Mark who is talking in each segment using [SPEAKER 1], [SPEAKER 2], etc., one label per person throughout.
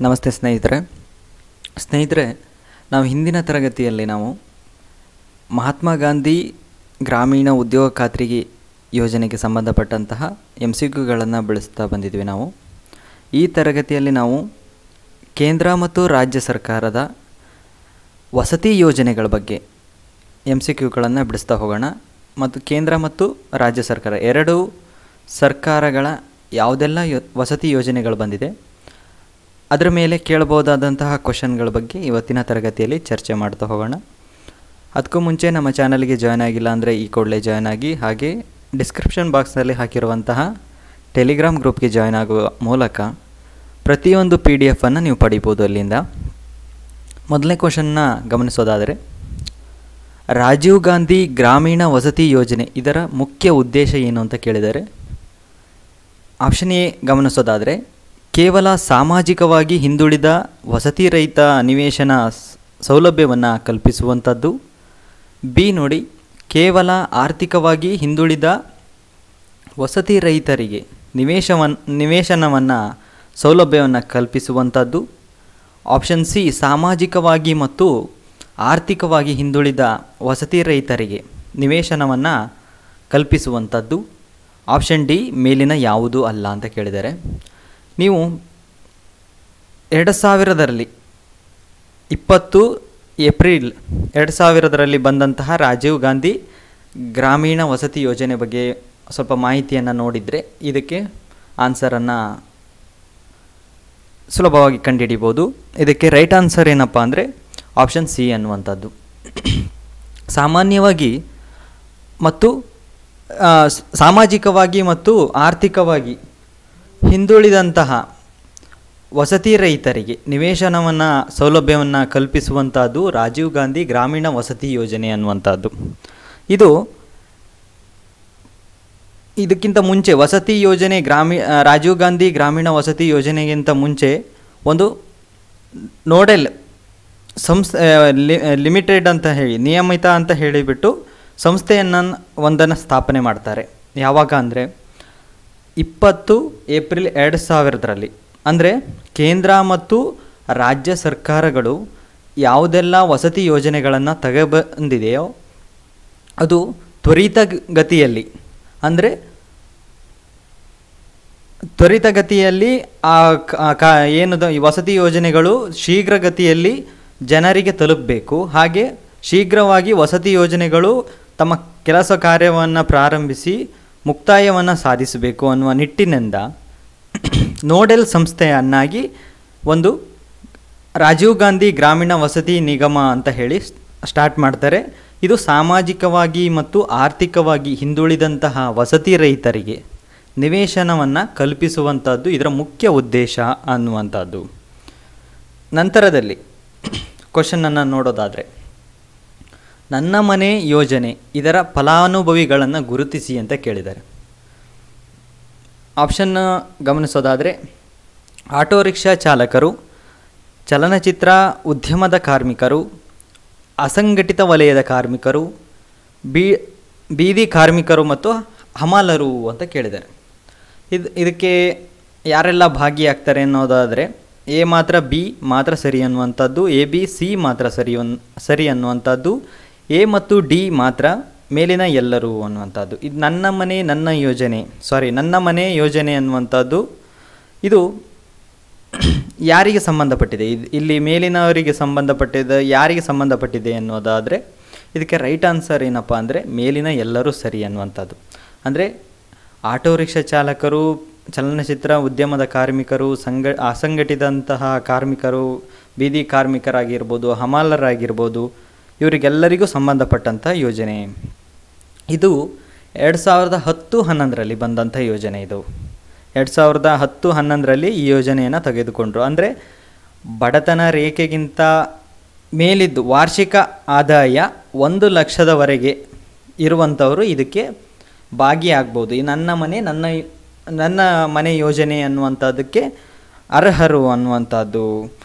[SPEAKER 1] ನಮಸ್ತೆ ಸ್ನೇಹಿತರೆ ಸ್ನೇಹಿತರೆ ನಾವು ಹಿಂದಿನ ತರಗತಿಯಲ್ಲಿ ನಾವು ಮಹಾತ್ಮ ಗಾಂಧಿ ಗ್ರಾಮೀಣ ಉದ್ಯೋಗ ಖಾತ್ರಿಗೆ ಯೋಜನೆಗೆ ಸಂಬಂಧಪಟ್ಟಂತಹ ಎಮ್ ಸಿ ಕ್ಯೂಗಳನ್ನು ಬೆಳೆಸ್ತಾ ಬಂದಿದ್ವಿ ನಾವು ಈ ತರಗತಿಯಲ್ಲಿ ನಾವು ಕೇಂದ್ರ ಮತ್ತು ರಾಜ್ಯ ಸರ್ಕಾರದ ವಸತಿ ಯೋಜನೆಗಳ ಬಗ್ಗೆ ಎಮ್ ಸಿ ಕ್ಯೂಗಳನ್ನು ಬಿಡಿಸ್ತಾ ಹೋಗೋಣ ಮತ್ತು ಕೇಂದ್ರ ಮತ್ತು ರಾಜ್ಯ ಸರ್ಕಾರ ಎರಡು ಸರ್ಕಾರಗಳ ಯಾವುದೆಲ್ಲ ಯೋ ವಸತಿ ಯೋಜನೆಗಳು ಬಂದಿದೆ ಅದರ ಮೇಲೆ ಕೇಳಬಹುದಾದಂತಹ ಕ್ವಶನ್ಗಳ ಬಗ್ಗೆ ಇವತ್ತಿನ ತರಗತಿಯಲ್ಲಿ ಚರ್ಚೆ ಮಾಡ್ತಾ ಹೋಗೋಣ ಅದಕ್ಕೂ ಮುಂಚೆ ನಮ್ಮ ಚಾನಲ್ಗೆ ಜಾಯ್ನ್ ಆಗಿಲ್ಲ ಅಂದರೆ ಈ ಕೂಡಲೇ ಜಾಯ್ನ್ ಆಗಿ ಹಾಗೆ ಡಿಸ್ಕ್ರಿಪ್ಷನ್ ಬಾಕ್ಸ್ನಲ್ಲಿ ಹಾಕಿರುವಂತಹ ಟೆಲಿಗ್ರಾಮ್ ಗ್ರೂಪ್ಗೆ ಜಾಯ್ನ್ ಆಗುವ ಮೂಲಕ ಪ್ರತಿಯೊಂದು ಪಿ ಡಿ ಎಫನ್ನು ನೀವು ಪಡಿಬೋದು ಅಲ್ಲಿಂದ ಮೊದಲನೇ ಕ್ವಶನ್ನ ಗಮನಿಸೋದಾದರೆ ರಾಜೀವ್ ಗಾಂಧಿ ಗ್ರಾಮೀಣ ವಸತಿ ಯೋಜನೆ ಇದರ ಮುಖ್ಯ ಉದ್ದೇಶ ಏನು ಅಂತ ಕೇಳಿದ್ದಾರೆ ಆಪ್ಷನ್ ಎ ಗಮನಿಸೋದಾದರೆ ಕೇವಲ ಸಾಮಾಜಿಕವಾಗಿ ಹಿಂದುಳಿದ ವಸತಿ ರಹಿತ ನಿವೇಶನ ಸೌಲಭ್ಯವನ್ನು ಕಲ್ಪಿಸುವಂಥದ್ದು ಬಿ ನೋಡಿ ಕೇವಲ ಆರ್ಥಿಕವಾಗಿ ಹಿಂದುಳಿದ ವಸತಿ ರಹಿತರಿಗೆ ನಿವೇಶವನ್ ನಿವೇಶನವನ್ನು ಸೌಲಭ್ಯವನ್ನು ಕಲ್ಪಿಸುವಂಥದ್ದು ಆಪ್ಷನ್ ಸಿ ಸಾಮಾಜಿಕವಾಗಿ ಮತ್ತು ಆರ್ಥಿಕವಾಗಿ ಹಿಂದುಳಿದ ವಸತಿ ರಹಿತರಿಗೆ ನಿವೇಶನವನ್ನು ಕಲ್ಪಿಸುವಂಥದ್ದು ಆಪ್ಷನ್ ಡಿ ಮೇಲಿನ ಯಾವುದು ಅಲ್ಲ ಅಂತ ಕೇಳಿದ್ದಾರೆ ನೀವು ಎರಡು ಸಾವಿರದಲ್ಲಿ ಇಪ್ಪತ್ತು ಏಪ್ರಿಲ್ ಎರಡು ಸಾವಿರದರಲ್ಲಿ ಬಂದಂತಹ ರಾಜೀವ್ ಗಾಂಧಿ ಗ್ರಾಮೀಣ ವಸತಿ ಯೋಜನೆ ಬಗ್ಗೆ ಸ್ವಲ್ಪ ಮಾಹಿತಿಯನ್ನು ನೋಡಿದರೆ ಇದಕ್ಕೆ ಆನ್ಸರನ್ನು ಸುಲಭವಾಗಿ ಕಂಡುಹಿಡಿಬೋದು ಇದಕ್ಕೆ ರೈಟ್ ಆನ್ಸರ್ ಏನಪ್ಪ ಅಂದರೆ ಆಪ್ಷನ್ ಸಿ ಅನ್ನುವಂಥದ್ದು ಸಾಮಾನ್ಯವಾಗಿ ಮತ್ತು ಆ, ಸ್- ಸಾಮಾಜಿಕವಾಗಿ ಮತ್ತು ಆರ್ಥಿಕವಾಗಿ ಹಿಂದುಳಿದಂತಹ ವಸತಿ ರಹಿತರಿಗೆ ನಿವೇಶನವನ್ನು ಸೌಲಭ್ಯವನ್ನು ಕಲ್ಪಿಸುವಂಥದ್ದು ರಾಜೀವ್ ಗಾಂಧಿ ಗ್ರಾಮೀಣ ವಸತಿ ಯೋಜನೆ ಅನ್ನುವಂಥದ್ದು ಇದು ಇದಕ್ಕಿಂತ ಮುಂಚೆ ವಸತಿ ಯೋಜನೆ ಗ್ರಾಮೀ ಆ, ರಾಜೀವ್ ಗಾಂಧಿ ಗ್ರಾಮೀಣ ವಸತಿ ಯೋಜನೆಗಿಂತ ಮುಂಚೆ ಒಂದು ನೋಡೆಲ್ ಸಂಸ್ ಲಿಮಿಟೆಡ್ ಅಂತ ಹೇಳಿ ನಿಯಮಿತ ಅಂತ ಹೇಳಿಬಿಟ್ಟು ಸಂಸ್ಥೆಯನ್ನು ಒಂದನ್ನು ಸ್ಥಾಪನೆ ಮಾಡ್ತಾರೆ ಯಾವಾಗ ಅಂದರೆ ಇಪ್ಪತ್ತು ಏಪ್ರಿಲ್ ಎರಡು ಸಾವಿರದರಲ್ಲಿ ಅಂದರೆ ಕೇಂದ್ರ ಮತ್ತು ರಾಜ್ಯ ಸರ್ಕಾರಗಳು ಯಾವುದೆಲ್ಲ ವಸತಿ ಯೋಜನೆಗಳನ್ನು ತಗೊಬಂದಿದೆಯೋ ಅದು ತ್ವರಿತಗತಿಯಲ್ಲಿ ಅಂದರೆ ತ್ವರಿತಗತಿಯಲ್ಲಿ ಆ ಕ- ಆ ಕ ಏನು ದ- ಈ ವಸತಿ ಯೋಜನೆಗಳು ಶೀಘ್ರಗತಿಯಲ್ಲಿ ಜನರಿಗೆ ತಲುಪಬೇಕು ಹಾಗೆ ಶೀಘ್ರವಾಗಿ ವಸತಿ ಯೋಜನೆಗಳು ತಮ್ಮ ಕೆಲಸ ಕಾರ್ಯವನ್ನು ಪ್ರಾರಂಭಿಸಿ ಮುಕ್ತಾಯವನ್ನು ಸಾಧಿಸಬೇಕು ಅನ್ನುವ ನಿಟ್ಟಿನಿಂದ ನೋಡೆಲ್ ಸಂಸ್ಥೆಯನ್ನಾಗಿ ಒಂದು ರಾಜೀವ್ ಗಾಂಧಿ ಗ್ರಾಮೀಣ ವಸತಿ ನಿಗಮ ಅಂತ ಹೇಳಿ ಸ್- ಸ್ಟಾರ್ಟ್ ಮಾಡ್ತಾರೆ ಇದು ಸಾಮಾಜಿಕವಾಗಿ ಮತ್ತು ಆರ್ಥಿಕವಾಗಿ ಹಿಂದುಳಿದಂತಹ ವಸತಿ ರಹಿತರಿಗೆ ನಿವೇಶನವನ್ನು ಕಲ್ಪಿಸುವಂಥದ್ದು ಇದರ ಮುಖ್ಯ ಉದ್ದೇಶ ಅನ್ನುವಂಥದ್ದು ನಂತರದಲ್ಲಿ ಕ್ವಶನನ್ನು ನೋಡೋದಾದರೆ ನನ್ನ ಮನೆ ಯೋಜನೆ ಇದರ ಫಲಾನುಭವಿಗಳನ್ನು ಗುರುತಿಸಿ ಅಂತ ಕೇಳಿದ್ದಾರೆ ಆಪ್ಷನ್ ಗಮನಿಸೋದಾದರೆ ಆಟೋ ರಿಕ್ಷಾ ಚಾಲಕರು ಚಲನಚಿತ್ರ ಉದ್ಯಮದ ಕಾರ್ಮಿಕರು ಅಸಂಘಟಿತ ವಲಯದ ಕಾರ್ಮಿಕರು ಬೀ ಬೀದಿ ಕಾರ್ಮಿಕರು ಮತ್ತು ಹಮಾಲರು ಅಂತ ಕೇಳಿದ್ದಾರೆ ಇದು ಇದಕ್ಕೆ ಯಾರೆಲ್ಲ ಭಾಗಿಯಾಗ್ತಾರೆ ಅನ್ನೋದಾದರೆ ಎ ಮಾತ್ರ ಬಿ ಮಾತ್ರ ಸರಿ ಅನ್ನುವಂಥದ್ದು ಎ ಬಿ ಸಿ ಮಾತ್ರ ಸರಿ ಅನ್ ಸರಿ ಅನ್ನುವಂಥದ್ದು ಎ ಮತ್ತು ಡಿ ಮಾತ್ರ ಮೇಲಿನ ಎಲ್ಲರೂ ಅನ್ನುವಂಥದ್ದು ಇದು ನನ್ನ ಮನೆ ನನ್ನ ಯೋಜನೆ ಸಾರಿ ನನ್ನ ಮನೆ ಯೋಜನೆ ಅನ್ನುವಂಥದ್ದು ಇದು ಯಾರಿಗೆ ಸಂಬಂಧಪಟ್ಟಿದೆ ಇದು ಇಲ್ಲಿ ಮೇಲಿನವರಿಗೆ ಸಂಬಂಧಪಟ್ಟಿದ ಯಾರಿಗೆ ಸಂಬಂಧಪಟ್ಟಿದೆ ಅನ್ನೋದಾದರೆ ಇದಕ್ಕೆ ರೈಟ್ ಆನ್ಸರ್ ಏನಪ್ಪ ಅಂದರೆ ಮೇಲಿನ ಎಲ್ಲರೂ ಸರಿ ಅನ್ನುವಂಥದ್ದು ಅಂದರೆ ಆಟೋ ರಿಕ್ಷಾ ಚಾಲಕರು ಚಲನಚಿತ್ರ ಉದ್ಯಮದ ಕಾರ್ಮಿಕರು ಸಂಘ ಅಸಂಘಟಿತಂತಹ ಕಾರ್ಮಿಕರು ಬೀದಿ ಕಾರ್ಮಿಕರಾಗಿರ್ಬೋದು ಹಮಾಲರಾಗಿರ್ಬೋದು ಇವರಿಗೆಲ್ಲರಿಗೂ ಸಂಬಂಧಪಟ್ಟಂಥ ಯೋಜನೆ ಇದು ಎರಡು ಸಾವಿರದ ಹತ್ತು ಹನ್ನೊಂದರಲ್ಲಿ ಬಂದಂಥ ಯೋಜನೆ ಇದು ಎರಡು ಸಾವಿರದ ಹತ್ತು ಹನ್ನೊಂದರಲ್ಲಿ ಈ ಯೋಜನೆಯನ್ನು ತೆಗೆದುಕೊಂಡ್ರು ಅಂದರೆ ಬಡತನ ರೇಖೆಗಿಂತ ಮೇಲಿದ್ದು ವಾರ್ಷಿಕ ಆದಾಯ ಒಂದು ಲಕ್ಷದವರೆಗೆ ಇರುವಂಥವರು ಇದಕ್ಕೆ ಭಾಗಿಯಾಗ್ಬೋದು ಈ ನನ್ನ ಮನೆ ನನ್ನ ನನ್ನ ಮನೆ ಯೋಜನೆ ಅನ್ನುವಂಥದ್ದಕ್ಕೆ ಅರ್ಹರು ಅನ್ನುವಂಥದ್ದು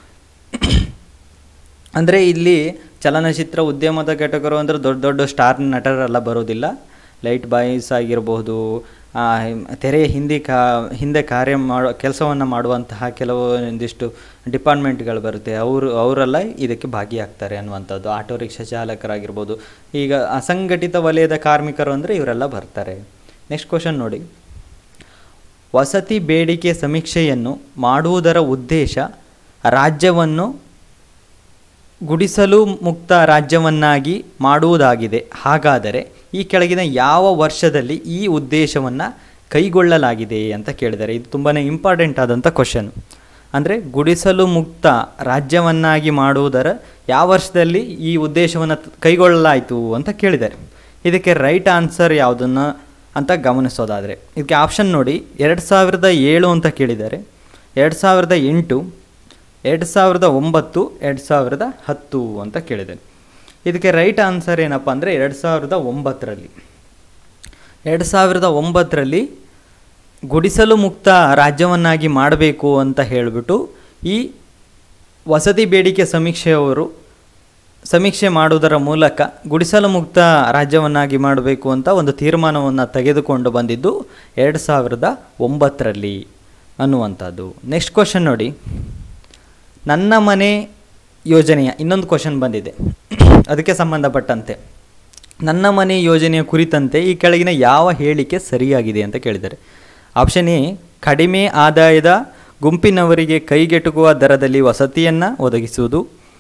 [SPEAKER 1] ಅಂದರೆ ಇಲ್ಲಿ ಚಲನಚಿತ್ರ ಉದ್ಯಮದ ಘಟಕರು ಅಂದರೆ ದೊಡ್ಡ ದೊಡ್ಡ ಸ್ಟಾರ್ ನಟರೆಲ್ಲ ಬರೋದಿಲ್ಲ ಲೈಟ್ ಬಾಯ್ಸ್ ಆಗಿರ್ಬೋದು ಆ, ತೆರೆಯ ಹಿಂದೆ ಕಾ ಹಿಂದೆ ಕಾರ್ಯ ಮಾಡೋ ಕೆಲಸವನ್ನು ಮಾಡುವಂತಹ ಕೆಲವೊಂದಿಷ್ಟು ಡಿಪಾರ್ಟ್ಮೆಂಟ್ಗಳು ಬರುತ್ತೆ ಅವರು ಅವರೆಲ್ಲ ಇದಕ್ಕೆ ಭಾಗಿಯಾಗ್ತಾರೆ ಅನ್ನುವಂಥದ್ದು ಆಟೋ ರಿಕ್ಷಾ ಚಾಲಕರಾಗಿರ್ಬೋದು ಈಗ ಅಸಂಘಟಿತ ವಲಯದ ಕಾರ್ಮಿಕರು ಅಂದರೆ ಇವರೆಲ್ಲ ಬರ್ತಾರೆ ನೆಕ್ಸ್ಟ್ ಕ್ವಶನ್ ನೋಡಿ ವಸತಿ ಬೇಡಿಕೆ ಸಮೀಕ್ಷೆಯನ್ನು ಮಾಡುವುದರ ಉದ್ದೇಶ ರಾಜ್ಯವನ್ನು ಗುಡಿಸಲು ಮುಕ್ತ ರಾಜ್ಯವನ್ನಾಗಿ ಮಾಡುವುದಾಗಿದೆ ಹಾಗಾದರೆ ಈ ಕೆಳಗಿನ ಯಾವ ವರ್ಷದಲ್ಲಿ ಈ ಉದ್ದೇಶವನ್ನು ಕೈಗೊಳ್ಳಲಾಗಿದೆ ಅಂತ ಕೇಳಿದ್ದಾರೆ ಇದು ತುಂಬಾ ಇಂಪಾರ್ಟೆಂಟ್ ಆದಂಥ ಕ್ವಶನ್ ಅಂದರೆ ಗುಡಿಸಲು ಮುಕ್ತ ರಾಜ್ಯವನ್ನಾಗಿ ಮಾಡುವುದರ ಯಾವ ವರ್ಷದಲ್ಲಿ ಈ ಉದ್ದೇಶವನ್ನು ಕೈಗೊಳ್ಳಲಾಯಿತು ಅಂತ ಕೇಳಿದ್ದಾರೆ ಇದಕ್ಕೆ ರೈಟ್ ಆನ್ಸರ್ ಯಾವುದನ್ನು ಅಂತ ಗಮನಿಸೋದಾದರೆ ಇದಕ್ಕೆ ಆಪ್ಷನ್ ನೋಡಿ ಎರಡು ಸಾವಿರದ ಏಳು ಅಂತ ಕೇಳಿದ್ದಾರೆ ಎರಡು ಸಾವಿರದ ಎಂಟು ಎರಡು ಸಾವಿರದ ಒಂಬತ್ತು ಎರಡು ಸಾವಿರದ ಹತ್ತು ಅಂತ ಕೇಳಿದೆ ಇದಕ್ಕೆ ರೈಟ್ ಆನ್ಸರ್ ಏನಪ್ಪ ಅಂದರೆ ಎರಡು ಸಾವಿರದ ಒಂಬತ್ತರಲ್ಲಿ ಎರಡು ಸಾವಿರದ ಒಂಬತ್ತರಲ್ಲಿ ಗುಡಿಸಲು ಮುಕ್ತ ರಾಜ್ಯವನ್ನಾಗಿ ಮಾಡಬೇಕು ಅಂತ ಹೇಳಿಬಿಟ್ಟು ಈ ವಸತಿ ಬೇಡಿಕೆ ಸಮೀಕ್ಷೆಯವರು ಸಮೀಕ್ಷೆ ಮಾಡುವುದರ ಮೂಲಕ ಗುಡಿಸಲು ಮುಕ್ತ ರಾಜ್ಯವನ್ನಾಗಿ ಮಾಡಬೇಕು ಅಂತ ಒಂದು ತೀರ್ಮಾನವನ್ನು ತೆಗೆದುಕೊಂಡು ಬಂದಿದ್ದು ಎರಡು ಸಾವಿರದ ಒಂಬತ್ತರಲ್ಲಿ ಅನ್ನುವಂಥದ್ದು ನೆಕ್ಸ್ಟ್ ಕ್ವಶನ್ ನೋಡಿ ನನ್ನ ಮನೆ ಯೋಜನೆಯ ಇನ್ನೊಂದು ಕ್ವಶನ್ ಬಂದಿದೆ ಅದಕ್ಕೆ ಸಂಬಂಧಪಟ್ಟಂತೆ ನನ್ನ ಮನೆ ಯೋಜನೆಯ ಕುರಿತಂತೆ ಈ ಕೆಳಗಿನ ಯಾವ ಹೇಳಿಕೆ ಸರಿಯಾಗಿದೆ ಅಂತ ಕೇಳಿದ್ದಾರೆ ಆಪ್ಷನ್ ಎ ಕಡಿಮೆ ಆದಾಯದ ಗುಂಪಿನವರಿಗೆ ಕೈಗೆಟುಕುವ ದರದಲ್ಲಿ ವಸತಿಯನ್ನು ಒದಗಿಸುವುದು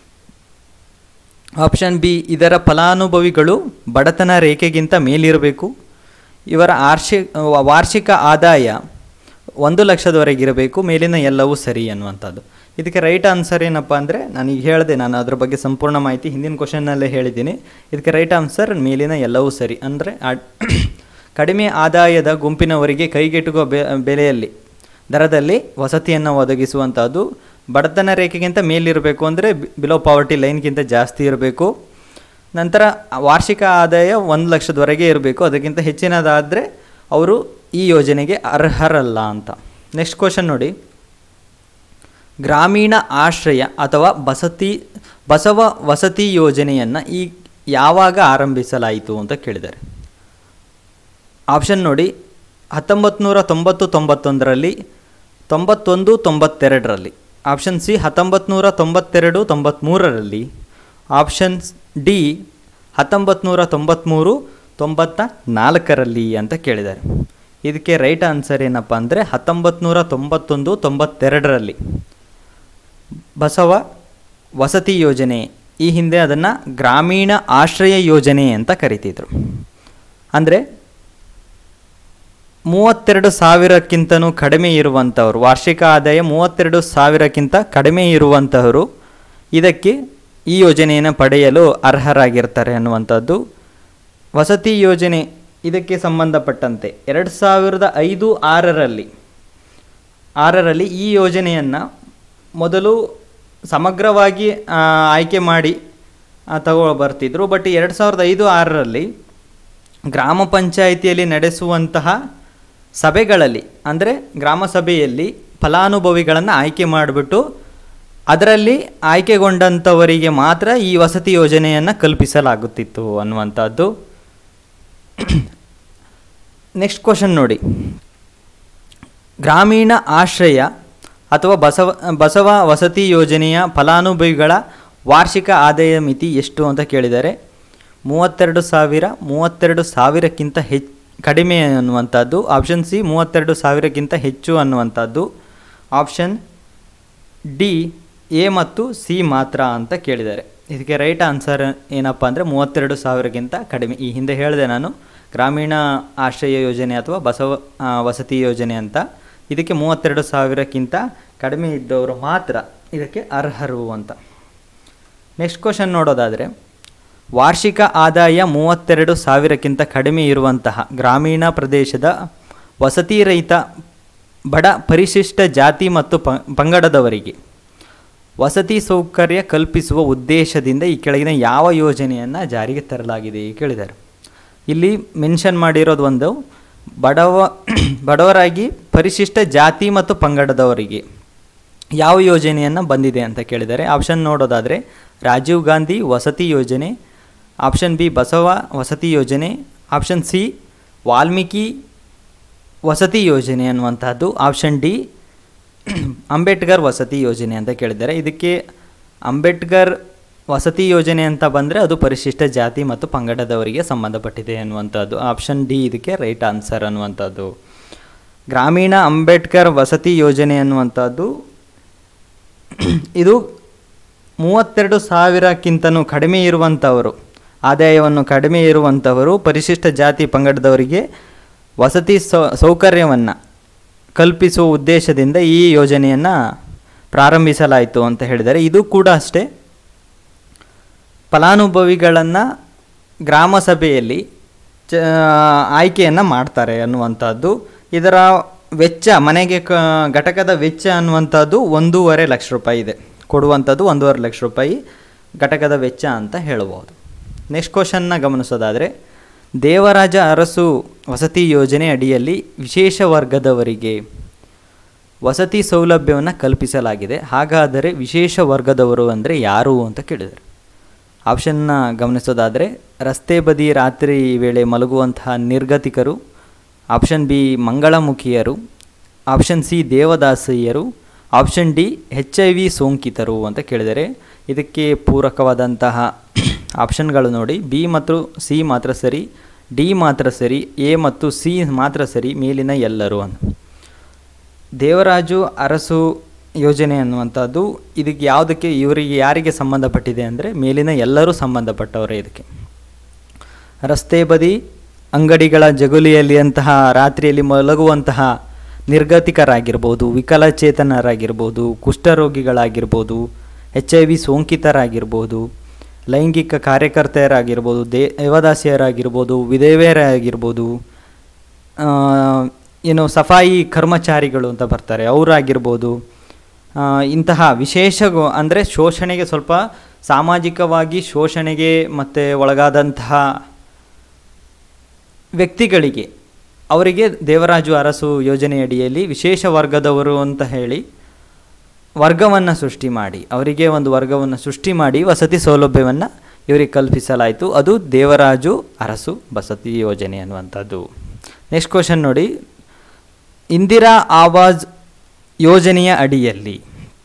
[SPEAKER 1] ಆಪ್ಷನ್ ಬಿ ಇದರ ಫಲಾನುಭವಿಗಳು ಬಡತನ ರೇಖೆಗಿಂತ ಮೇಲಿರಬೇಕು ಇವರ ಆರ್ಷಿ ವಾರ್ಷಿಕ ಆದಾಯ ಒಂದು ಲಕ್ಷದವರೆಗಿರಬೇಕು ಮೇಲಿನ ಎಲ್ಲವೂ ಸರಿ ಅನ್ನುವಂಥದ್ದು ಇದಕ್ಕೆ ರೈಟ್ ಆನ್ಸರ್ ಏನಪ್ಪ ಅಂದರೆ ನಾನೀಗ ಹೇಳಿದೆ ನಾನು ಅದ್ರ ಬಗ್ಗೆ ಸಂಪೂರ್ಣ ಮಾಹಿತಿ ಹಿಂದಿನ ಕ್ವಶನ್ನಲ್ಲೇ ಹೇಳಿದ್ದೀನಿ ಇದಕ್ಕೆ ರೈಟ್ ಆನ್ಸರ್ ಮೇಲಿನ ಎಲ್ಲವೂ ಸರಿ ಅಂದರೆ ಕಡಿಮೆ ಆದಾಯದ ಗುಂಪಿನವರಿಗೆ ಕೈಗೆಟುಕುವ ಬೆ ಬೆಲೆಯಲ್ಲಿ ದರದಲ್ಲಿ ವಸತಿಯನ್ನು ಒದಗಿಸುವಂಥದ್ದು ಬಡತನ ರೇಖೆಗಿಂತ ಮೇಲಿರಬೇಕು ಅಂದರೆ ಬಿಲೋ ಪಾವರ್ಟಿ ಲೈನ್ಗಿಂತ ಜಾಸ್ತಿ ಇರಬೇಕು ನಂತರ ವಾರ್ಷಿಕ ಆದಾಯ ಒಂದು ಲಕ್ಷದವರೆಗೆ ಇರಬೇಕು ಅದಕ್ಕಿಂತ ಹೆಚ್ಚಿನದಾದರೆ ಅವರು ಈ ಯೋಜನೆಗೆ ಅರ್ಹರಲ್ಲ ಅಂತ ನೆಕ್ಸ್ಟ್ ಕ್ವಶನ್ ನೋಡಿ ಗ್ರಾಮೀಣ ಆಶ್ರಯ ಅಥವಾ ಬಸತಿ ಬಸವ ವಸತಿ ಯೋಜನೆಯನ್ನು ಈ ಯಾವಾಗ ಆರಂಭಿಸಲಾಯಿತು ಅಂತ ಕೇಳಿದ್ದಾರೆ ಆಪ್ಷನ್ ನೋಡಿ ಹತ್ತೊಂಬತ್ತು ನೂರ ತೊಂಬತ್ತು ತೊಂಬತ್ತೊಂದರಲ್ಲಿ ತೊಂಬತ್ತೊಂದು ತೊಂಬತ್ತೆರಡರಲ್ಲಿ ಆಪ್ಷನ್ ಸಿ ಹತ್ತೊಂಬತ್ತು ನೂರ ತೊಂಬತ್ತೆರಡು ತೊಂಬತ್ತ್ಮೂರರಲ್ಲಿ ಆಪ್ಷನ್ ಡಿ ಹತ್ತೊಂಬತ್ತು ನೂರ ತೊಂಬತ್ತ್ಮೂರು ತೊಂಬತ್ತ ನಾಲ್ಕರಲ್ಲಿ ಅಂತ ಕೇಳಿದ್ದಾರೆ ಇದಕ್ಕೆ ರೈಟ್ ಆನ್ಸರ್ ಏನಪ್ಪ ಅಂದರೆ ಹತ್ತೊಂಬತ್ತು ನೂರ ತೊಂಬತ್ತೊಂದು ತೊಂಬತ್ತೆರಡರಲ್ಲಿ ಬಸವ ವಸತಿ ಯೋಜನೆ ಈ ಹಿಂದೆ ಅದನ್ನು ಗ್ರಾಮೀಣ ಆಶ್ರಯ ಯೋಜನೆ ಅಂತ ಕರಿತಿದ್ರು ಅಂದರೆ ಮೂವತ್ತೆರಡು ಸಾವಿರಕ್ಕಿಂತನೂ ಕಡಿಮೆ ಇರುವಂಥವ್ರು ವಾರ್ಷಿಕ ಆದಾಯ ಮೂವತ್ತೆರಡು ಸಾವಿರಕ್ಕಿಂತ ಕಡಿಮೆ ಇರುವಂತಹವರು ಇದಕ್ಕೆ ಈ ಯೋಜನೆಯನ್ನು ಪಡೆಯಲು ಅರ್ಹರಾಗಿರ್ತಾರೆ ಅನ್ನುವಂಥದ್ದು ವಸತಿ ಯೋಜನೆ ಇದಕ್ಕೆ ಸಂಬಂಧಪಟ್ಟಂತೆ ಎರಡು ಸಾವಿರದ ಐದು ಆರರಲ್ಲಿ ಆರರಲ್ಲಿ ಈ ಯೋಜನೆಯನ್ನು ಮೊದಲು ಸಮಗ್ರವಾಗಿ ಆ, ಆಯ್ಕೆ ಮಾಡಿ ತಗೋ ಬರ್ತಿದ್ರು ಬಟ್ ಎರಡು ಸಾವಿರದ ಐದು ಆರರಲ್ಲಿ ಗ್ರಾಮ ಪಂಚಾಯಿತಿಯಲ್ಲಿ ನಡೆಸುವಂತಹ ಸಭೆಗಳಲ್ಲಿ ಅಂದರೆ ಗ್ರಾಮ ಸಭೆಯಲ್ಲಿ ಫಲಾನುಭವಿಗಳನ್ನು ಆಯ್ಕೆ ಮಾಡಿಬಿಟ್ಟು ಅದರಲ್ಲಿ ಆಯ್ಕೆಗೊಂಡಂಥವರಿಗೆ ಮಾತ್ರ ಈ ವಸತಿ ಯೋಜನೆಯನ್ನು ಕಲ್ಪಿಸಲಾಗುತ್ತಿತ್ತು ಅನ್ನುವಂಥದ್ದು ನೆಕ್ಸ್ಟ್ ಕ್ವಶನ್ ನೋಡಿ ಗ್ರಾಮೀಣ ಆಶ್ರಯ ಅಥವಾ ಬಸವ ಬಸವ ವಸತಿ ಯೋಜನೆಯ ಫಲಾನುಭವಿಗಳ ವಾರ್ಷಿಕ ಆದಾಯ ಮಿತಿ ಎಷ್ಟು ಅಂತ ಕೇಳಿದ್ದಾರೆ ಮೂವತ್ತೆರಡು ಸಾವಿರ ಮೂವತ್ತೆರಡು ಸಾವಿರಕ್ಕಿಂತ ಹೆಚ್ಚು ಕಡಿಮೆ ಅನ್ನುವಂಥದ್ದು ಆಪ್ಷನ್ ಸಿ ಮೂವತ್ತೆರಡು ಸಾವಿರಕ್ಕಿಂತ ಹೆಚ್ಚು ಅನ್ನುವಂಥದ್ದು ಆಪ್ಷನ್ ಡಿ ಎ ಮತ್ತು ಸಿ ಮಾತ್ರ ಅಂತ ಕೇಳಿದ್ದಾರೆ ಇದಕ್ಕೆ ರೈಟ್ ಆನ್ಸರ್ ಏನಪ್ಪ ಅಂದರೆ ಮೂವತ್ತೆರಡು ಸಾವಿರಕ್ಕಿಂತ ಕಡಿಮೆ ಈ ಹಿಂದೆ ಹೇಳಿದೆ ನಾನು ಗ್ರಾಮೀಣ ಆಶ್ರಯ ಯೋಜನೆ ಅಥವಾ ಬಸವ ಆ, ವಸತಿ ಯೋಜನೆ ಅಂತ ಇದಕ್ಕೆ ಮೂವತ್ತೆರಡು ಸಾವಿರಕ್ಕಿಂತ ಕಡಿಮೆ ಇದ್ದವರು ಮಾತ್ರ ಇದಕ್ಕೆ ಅರ್ಹರು ಅಂತ ನೆಕ್ಸ್ಟ್ ಕ್ವಶನ್ ನೋಡೋದಾದರೆ ವಾರ್ಷಿಕ ಆದಾಯ ಮೂವತ್ತೆರಡು ಸಾವಿರಕ್ಕಿಂತ ಕಡಿಮೆ ಇರುವಂತಹ ಗ್ರಾಮೀಣ ಪ್ರದೇಶದ ವಸತಿ ರಹಿತ ಬಡ ಪರಿಶಿಷ್ಟ ಜಾತಿ ಮತ್ತು ಪ ಪಂಗಡದವರಿಗೆ ವಸತಿ ಸೌಕರ್ಯ ಕಲ್ಪಿಸುವ ಉದ್ದೇಶದಿಂದ ಈ ಕೆಳಗಿನ ಯಾವ ಯೋಜನೆಯನ್ನು ಜಾರಿಗೆ ತರಲಾಗಿದೆ ಕೇಳಿದ್ದಾರೆ ಇಲ್ಲಿ ಮೆನ್ಷನ್ ಮಾಡಿರೋದು ಒಂದು ಬಡವ ಬಡವರಾಗಿ ಪರಿಶಿಷ್ಟ ಜಾತಿ ಮತ್ತು ಪಂಗಡದವರಿಗೆ ಯಾವ ಯೋಜನೆಯನ್ನು ಬಂದಿದೆ ಅಂತ ಕೇಳಿದ್ದಾರೆ ಆಪ್ಷನ್ ನೋಡೋದಾದರೆ ರಾಜೀವ್ ಗಾಂಧಿ ವಸತಿ ಯೋಜನೆ ಆಪ್ಷನ್ ಬಿ ಬಸವ ವಸತಿ ಯೋಜನೆ ಆಪ್ಷನ್ ಸಿ ವಾಲ್ಮೀಕಿ ವಸತಿ ಯೋಜನೆ ಅನ್ನುವಂಥದ್ದು ಆಪ್ಷನ್ ಡಿ ಅಂಬೇಡ್ಕರ್ ವಸತಿ ಯೋಜನೆ ಅಂತ ಕೇಳಿದ್ದಾರೆ ಇದಕ್ಕೆ ಅಂಬೇಡ್ಕರ್ ವಸತಿ ಯೋಜನೆ ಅಂತ ಬಂದರೆ ಅದು ಪರಿಶಿಷ್ಟ ಜಾತಿ ಮತ್ತು ಪಂಗಡದವರಿಗೆ ಸಂಬಂಧಪಟ್ಟಿದೆ ಅನ್ನುವಂಥದ್ದು ಆಪ್ಷನ್ ಡಿ ಇದಕ್ಕೆ ರೈಟ್ ಆನ್ಸರ್ ಅನ್ನುವಂಥದ್ದು ಗ್ರಾಮೀಣ ಅಂಬೇಡ್ಕರ್ ವಸತಿ ಯೋಜನೆ ಅನ್ನುವಂಥದ್ದು ಇದು ಮೂವತ್ತೆರಡು ಸಾವಿರಕ್ಕಿಂತನೂ ಕಡಿಮೆ ಇರುವಂಥವರು ಆದಾಯವನ್ನು ಕಡಿಮೆ ಇರುವಂಥವರು ಪರಿಶಿಷ್ಟ ಜಾತಿ ಪಂಗಡದವರಿಗೆ ವಸತಿ ಸೌ ಸೌಕರ್ಯವನ್ನು ಕಲ್ಪಿಸುವ ಉದ್ದೇಶದಿಂದ ಈ ಯೋಜನೆಯನ್ನು ಪ್ರಾರಂಭಿಸಲಾಯಿತು ಅಂತ ಹೇಳಿದರೆ ಇದು ಕೂಡ ಅಷ್ಟೇ ಫಲಾನುಭವಿಗಳನ್ನು ಗ್ರಾಮ ಸಭೆಯಲ್ಲಿ ಚ ಆಯ್ಕೆಯನ್ನು ಮಾಡ್ತಾರೆ ಅನ್ನುವಂಥದ್ದು ಇದರ ವೆಚ್ಚ ಮನೆಗೆ ಕ ಘಟಕದ ವೆಚ್ಚ ಅನ್ನುವಂಥದ್ದು ಒಂದೂವರೆ ಲಕ್ಷ ರೂಪಾಯಿ ಇದೆ ಕೊಡುವಂಥದ್ದು ಒಂದೂವರೆ ಲಕ್ಷ ರೂಪಾಯಿ ಘಟಕದ ವೆಚ್ಚ ಅಂತ ಹೇಳ್ಬೋದು ನೆಕ್ಸ್ಟ್ ಕ್ವಶನ್ನ ಗಮನಿಸೋದಾದರೆ ದೇವರಾಜ ಅರಸು ವಸತಿ ಯೋಜನೆ ಅಡಿಯಲ್ಲಿ ವಿಶೇಷ ವರ್ಗದವರಿಗೆ ವಸತಿ ಸೌಲಭ್ಯವನ್ನು ಕಲ್ಪಿಸಲಾಗಿದೆ ಹಾಗಾದರೆ ವಿಶೇಷ ವರ್ಗದವರು ಅಂದರೆ ಯಾರು ಅಂತ ಕೇಳಿದರು ಆಪ್ಷನ್ನ ಗಮನಿಸೋದಾದರೆ ರಸ್ತೆ ಬದಿ ರಾತ್ರಿ ವೇಳೆ ಮಲಗುವಂತಹ ನಿರ್ಗತಿಕರು ಆಪ್ಷನ್ ಬಿ ಮಂಗಳಮುಖಿಯರು ಆಪ್ಷನ್ ಸಿ ದೇವದಾಸಿಯರು option D H I V ಸೋಂಕಿತರು ಅಂತ ಕೇಳಿದರೆ ಇದಕ್ಕೆ ಪೂರಕವಾದಂತಹ ಆಪ್ಷನ್ಗಳು ನೋಡಿ ಬಿ ಮತ್ತು ಸಿ ಮಾತ್ರ ಸರಿ ಡಿ ಮಾತ್ರ ಸರಿ ಎ ಮತ್ತು ಸಿ ಮಾತ್ರ ಸರಿ ಮೇಲಿನ ಎಲ್ಲರೂ ಅಂತ ದೇವರಾಜು ಅರಸು ಯೋಜನೆ ಅನ್ನುವಂಥದ್ದು ಇದಕ್ಕೆ ಯಾವುದಕ್ಕೆ ಇವರಿಗೆ ಯಾರಿಗೆ ಸಂಬಂಧಪಟ್ಟಿದೆ ಅಂದರೆ ಮೇಲಿನ ಎಲ್ಲರೂ ಸಂಬಂಧಪಟ್ಟವರೇ ಇದಕ್ಕೆ ರಸ್ತೆ ಬದಿ ಅಂಗಡಿಗಳ ಜಗುಲಿಯಲ್ಲಿಯಂತಹ ರಾತ್ರಿಯಲ್ಲಿ ಮಲಗುವಂತಹ ನಿರ್ಗತಿಕರಾಗಿರ್ಬೋದು ವಿಕಲಚೇತನರಾಗಿರ್ಬೋದು ಕುಷ್ಠರೋಗಿಗಳಾಗಿರ್ಬೋದು ಎಚ್ ಐ ವಿ ಸೋಂಕಿತರಾಗಿರ್ಬೋದು ಲೈಂಗಿಕ ಕಾರ್ಯಕರ್ತೆಯರಾಗಿರ್ಬೋದು ದೇವದಾಸಿಯರಾಗಿರ್ಬೋದು ವಿಧವೆಯರಾಗಿರ್ಬೋದು ಏನು ಸಫಾಯಿ ಕರ್ಮಚಾರಿಗಳು ಅಂತ ಬರ್ತಾರೆ ಅವರಾಗಿರ್ಬೋದು ಇಂತಹ ವಿಶೇಷ ಅಂದರೆ ಶೋಷಣೆಗೆ ಸ್ವಲ್ಪ ಸಾಮಾಜಿಕವಾಗಿ ಶೋಷಣೆಗೆ ಮತ್ತು ಒಳಗಾದಂತಹ ವ್ಯಕ್ತಿಗಳಿಗೆ ಅವರಿಗೆ ದೇವರಾಜು ಅರಸು ಯೋಜನೆಯಡಿಯಲ್ಲಿ ವಿಶೇಷ ವರ್ಗದವರು ಅಂತ ಹೇಳಿ ವರ್ಗವನ್ನು ಸೃಷ್ಟಿ ಮಾಡಿ ಅವರಿಗೆ ಒಂದು ವರ್ಗವನ್ನು ಸೃಷ್ಟಿ ಮಾಡಿ ವಸತಿ ಸೌಲಭ್ಯವನ್ನು ಇವರಿಗೆ ಕಲ್ಪಿಸಲಾಯಿತು ಅದು ದೇವರಾಜು ಅರಸು ವಸತಿ ಯೋಜನೆ ಅನ್ನುವಂಥದ್ದು ನೆಕ್ಸ್ಟ್ ಕ್ವಶನ್ ನೋಡಿ ಇಂದಿರಾ ಆವಾಜ್ ಯೋಜನೆಯ ಅಡಿಯಲ್ಲಿ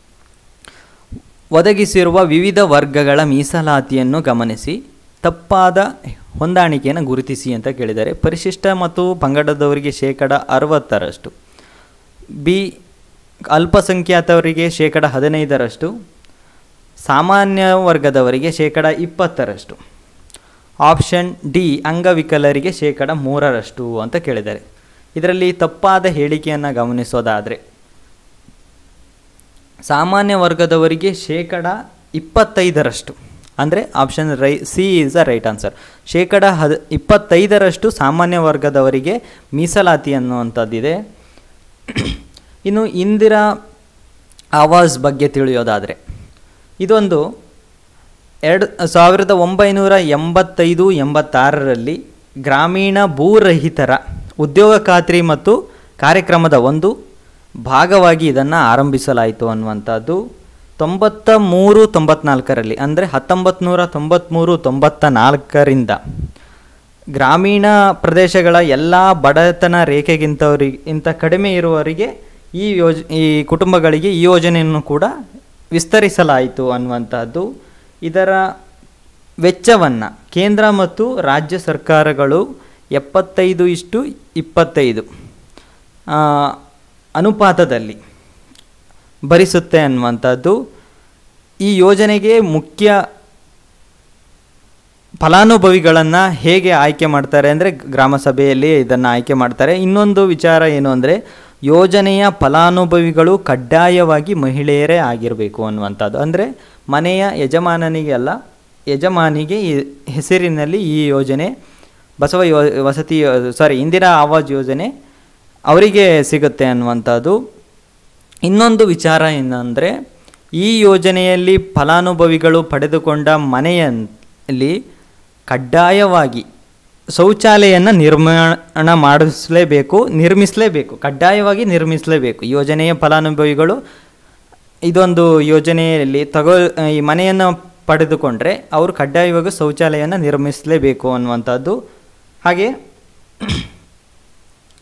[SPEAKER 1] ಒದಗಿಸಿರುವ ವಿವಿಧ ವರ್ಗಗಳ ಮೀಸಲಾತಿಯನ್ನು ಗಮನಿಸಿ ತಪ್ಪಾದ ಹೊಂದಾಣಿಕೆಯನ್ನು ಗುರುತಿಸಿ ಅಂತ ಕೇಳಿದ್ದಾರೆ ಪರಿಶಿಷ್ಟ ಮತ್ತು ಪಂಗಡದವರಿಗೆ ಶೇಕಡ ಅರವತ್ತರಷ್ಟು ಬಿ ಅಲ್ಪಸಂಖ್ಯಾತವರಿಗೆ ಶೇಕಡ ಹದಿನೈದರಷ್ಟು ಸಾಮಾನ್ಯ ವರ್ಗದವರಿಗೆ ಶೇಕಡ ಇಪ್ಪತ್ತರಷ್ಟು ಆಪ್ಷನ್ ಡಿ ಅಂಗವಿಕಲರಿಗೆ ಶೇಕಡ ಮೂರರಷ್ಟು ಅಂತ ಕೇಳಿದ್ದಾರೆ ಇದರಲ್ಲಿ ತಪ್ಪಾದ ಹೇಳಿಕೆಯನ್ನು ಗಮನಿಸೋದಾದರೆ ಸಾಮಾನ್ಯ ವರ್ಗದವರಿಗೆ ಶೇಕಡ ಇಪ್ಪತ್ತೈದರಷ್ಟು ಅಂದರೆ ಆಪ್ಷನ್ ರೈ C is the right answer ಶೇಕಡ ಹದ್ ಇಪ್ಪತ್ತೈದರಷ್ಟು ಸಾಮಾನ್ಯ ವರ್ಗದವರಿಗೆ ಮೀಸಲಾತಿ ಅನ್ನುವಂಥದ್ದಿದೆ ಇನ್ನು ಇಂದಿರಾ ಆವಾಸ್ ಬಗ್ಗೆ ತಿಳಿಯೋದಾದರೆ ಇದೊಂದು ಎರಡು ಸಾವಿರದ ಒಂಬೈನೂರ ಎಂಬತ್ತೈದು ಎಂಬತ್ತಾರರಲ್ಲಿ ಗ್ರಾಮೀಣ ಭೂರಹಿತರ ಉದ್ಯೋಗ ಖಾತ್ರಿ ಮತ್ತು ಕಾರ್ಯಕ್ರಮದ ಒಂದು ಭಾಗವಾಗಿ ಇದನ್ನು ಆರಂಭಿಸಲಾಯಿತು ಅನ್ನುವಂಥದ್ದು ತೊಂಬತ್ತ ಮೂರು ತೊಂಬತ್ನಾಲ್ಕರಲ್ಲಿ ಅಂದರೆ ಹತ್ತೊಂಬತ್ತು ನೂರ ತೊಂಬತ್ತ್ಮೂರು ತೊಂಬತ್ತ ನಾಲ್ಕರಿಂದ ಗ್ರಾಮೀಣ ಪ್ರದೇಶಗಳ ಎಲ್ಲ ಬಡತನ ರೇಖೆಗಿಂತವರಿಗೆ ಇಂಥ ಕಡಿಮೆ ಇರುವವರಿಗೆ ಈ ಯೋಜ ಈ ಕುಟುಂಬಗಳಿಗೆ ಈ ಯೋಜನೆಯನ್ನು ಕೂಡ ವಿಸ್ತರಿಸಲಾಯಿತು ಅನ್ನುವಂಥದ್ದು ಇದರ ವೆಚ್ಚವನ್ನು ಕೇಂದ್ರ ಮತ್ತು ರಾಜ್ಯ ಸರ್ಕಾರಗಳು ಎಪ್ಪತ್ತೈದು ಇಷ್ಟು ಇಪ್ಪತ್ತೈದು ಅನುಪಾತದಲ್ಲಿ ಭರಿಸುತ್ತೆ ಅನ್ನುವಂಥದ್ದು ಈ ಯೋಜನೆಗೆ ಮುಖ್ಯ ಫಲಾನುಭವಿಗಳನ್ನು ಹೇಗೆ ಆಯ್ಕೆ ಮಾಡ್ತಾರೆ ಅಂದರೆ ಗ್ರಾಮ ಸಭೆಯಲ್ಲಿ ಇದನ್ನು ಆಯ್ಕೆ ಮಾಡ್ತಾರೆ ಇನ್ನೊಂದು ವಿಚಾರ ಏನು ಅಂದರೆ ಯೋಜನೆಯ ಫಲಾನುಭವಿಗಳು ಕಡ್ಡಾಯವಾಗಿ ಮಹಿಳೆಯರೇ ಆಗಿರಬೇಕು ಅನ್ನುವಂಥದ್ದು ಅಂದರೆ ಮನೆಯ ಯಜಮಾನನಿಗೆ ಅಲ್ಲ ಯಜಮಾನಿಗೆ ಈ ಹೆಸರಿನಲ್ಲಿ ಈ ಯೋಜನೆ ಬಸವ ಯೋ ವಸತಿ ಸಾರಿ ಇಂದಿರಾ ಆವಾಜ್ ಯೋಜನೆ ಅವರಿಗೆ ಸಿಗುತ್ತೆ ಅನ್ನುವಂಥದ್ದು ಇನ್ನೊಂದು ವಿಚಾರ ಏನಂದರೆ ಈ ಯೋಜನೆಯಲ್ಲಿ ಫಲಾನುಭವಿಗಳು ಪಡೆದುಕೊಂಡ ಮನೆಯಲ್ಲಿ ಕಡ್ಡಾಯವಾಗಿ ಶೌಚಾಲಯನ ನಿರ್ಮಾಣ ಮಾಡಿಸಲೇಬೇಕು ನಿರ್ಮಿಸಲೇಬೇಕು ಕಡ್ಡಾಯವಾಗಿ ನಿರ್ಮಿಸಲೇಬೇಕು ಯೋಜನೆಯ ಫಲಾನುಭವಿಗಳು ಇದೊಂದು ಯೋಜನೆಯಲ್ಲಿ ತಗೋ ಈ ಮನೆಯನ್ನು ಪಡೆದುಕೊಂಡ್ರೆ ಅವರು ಕಡ್ಡಾಯವಾಗಿ ಶೌಚಾಲಯನ ನಿರ್ಮಿಸಲೇಬೇಕು ಅನ್ನುವಂಥದ್ದು ಹಾಗೆ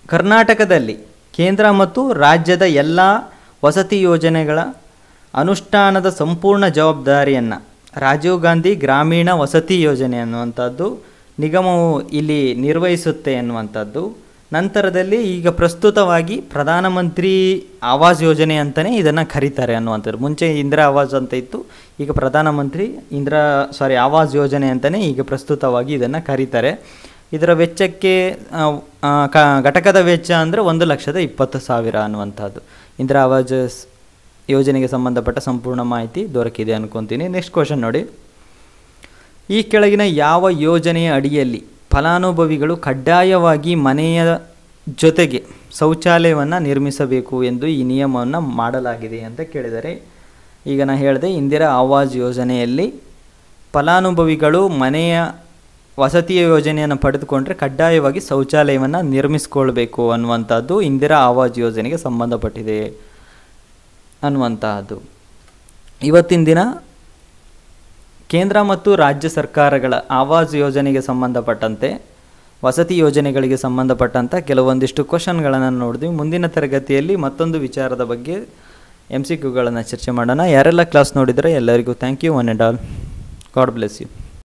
[SPEAKER 1] ಕರ್ನಾಟಕದಲ್ಲಿ ಕೇಂದ್ರ ಮತ್ತು ರಾಜ್ಯದ ಎಲ್ಲ ವಸತಿ ಯೋಜನೆಗಳ ಅನುಷ್ಠಾನದ ಸಂಪೂರ್ಣ ಜವಾಬ್ದಾರಿಯನ್ನು ರಾಜೀವ್ ಗಾಂಧಿ ಗ್ರಾಮೀಣ ವಸತಿ ಯೋಜನೆ ಅನ್ನುವಂಥದ್ದು ನಿಗಮವು ಇಲ್ಲಿ ನಿರ್ವಹಿಸುತ್ತೆ ಅನ್ನುವಂಥದ್ದು ನಂತರದಲ್ಲಿ ಈಗ ಪ್ರಸ್ತುತವಾಗಿ ಪ್ರಧಾನಮಂತ್ರಿ ಆವಾಸ್ ಯೋಜನೆ ಅಂತಲೇ ಇದನ್ನು ಕರೀತಾರೆ ಅನ್ನುವಂಥದ್ದು ಮುಂಚೆ ಇಂದಿರಾ ಆವಾಸ್ ಅಂತ ಇತ್ತು ಈಗ ಪ್ರಧಾನಮಂತ್ರಿ ಇಂದಿರಾ ಸಾರಿ ಆವಾಸ್ ಯೋಜನೆ ಅಂತಲೇ ಈಗ ಪ್ರಸ್ತುತವಾಗಿ ಇದನ್ನು ಕರೀತಾರೆ ಇದರ ವೆಚ್ಚಕ್ಕೆ ಆ, ಆ, ಕ ಘಟಕದ ವೆಚ್ಚ ಅಂದರೆ ಒಂದು ಲಕ್ಷದ ಇಪ್ಪತ್ತು ಸಾವಿರ ಅನ್ನುವಂಥದ್ದು ಇಂದಿರಾ ಆವಾಸ್ ಸ್- ಯೋಜನೆಗೆ ಸಂಬಂಧಪಟ್ಟ ಸಂಪೂರ್ಣ ಮಾಹಿತಿ ದೊರಕಿದೆ ಅನ್ಕೊತೀನಿ ನೆಕ್ಸ್ಟ್ ಕ್ವಶನ್ ನೋಡಿ ಈ ಕೆಳಗಿನ ಯಾವ ಯೋಜನೆಯ ಅಡಿಯಲ್ಲಿ ಫಲಾನುಭವಿಗಳು ಕಡ್ಡಾಯವಾಗಿ ಮನೆಯ ಜೊತೆಗೆ ಶೌಚಾಲಯವನ್ನು ನಿರ್ಮಿಸಬೇಕು ಎಂದು ಈ ನಿಯಮವನ್ನು ಮಾಡಲಾಗಿದೆ ಅಂತ ಕೇಳಿದರೆ ಈಗ ನಾನು ಹೇಳಿದೆ ಇಂದಿರಾ ಆವಾಸ್ ಯೋಜನೆಯಲ್ಲಿ ಫಲಾನುಭವಿಗಳು ಮನೆಯ ವಸತಿಯ ಯೋಜನೆಯನ್ನು ಪಡೆದುಕೊಂಡ್ರೆ ಕಡ್ಡಾಯವಾಗಿ ಶೌಚಾಲಯವನ್ನು ನಿರ್ಮಿಸ್ಕೊಳ್ಬೇಕು ಅನ್ನುವಂಥದ್ದು ಇಂದಿರಾ ಆವಾಸ್ ಯೋಜನೆಗೆ ಸಂಬಂಧಪಟ್ಟಿದೆ ಅನ್ನುವಂತಹದ್ದು ಇವತ್ತಿನ ದಿನ ಕೇಂದ್ರ ಮತ್ತು ರಾಜ್ಯ ಸರ್ಕಾರಗಳ ಆವಾಸ್ ಯೋಜನೆಗೆ ಸಂಬಂಧಪಟ್ಟಂತೆ ವಸತಿ ಯೋಜನೆಗಳಿಗೆ ಸಂಬಂಧಪಟ್ಟಂಥ ಕೆಲವೊಂದಿಷ್ಟು ಕ್ವಶನ್ಗಳನ್ನು ನೋಡಿದ್ವಿ ಮುಂದಿನ ತರಗತಿಯಲ್ಲಿ ಮತ್ತೊಂದು ವಿಚಾರದ ಬಗ್ಗೆ ಎಮ್ ಸಿ ಕ್ಯೂಗಳನ್ನು ಚರ್ಚೆ ಮಾಡೋಣ ಯಾರೆಲ್ಲ ಕ್ಲಾಸ್ ನೋಡಿದರೆ ಎಲ್ಲರಿಗೂ thank you one and all God bless you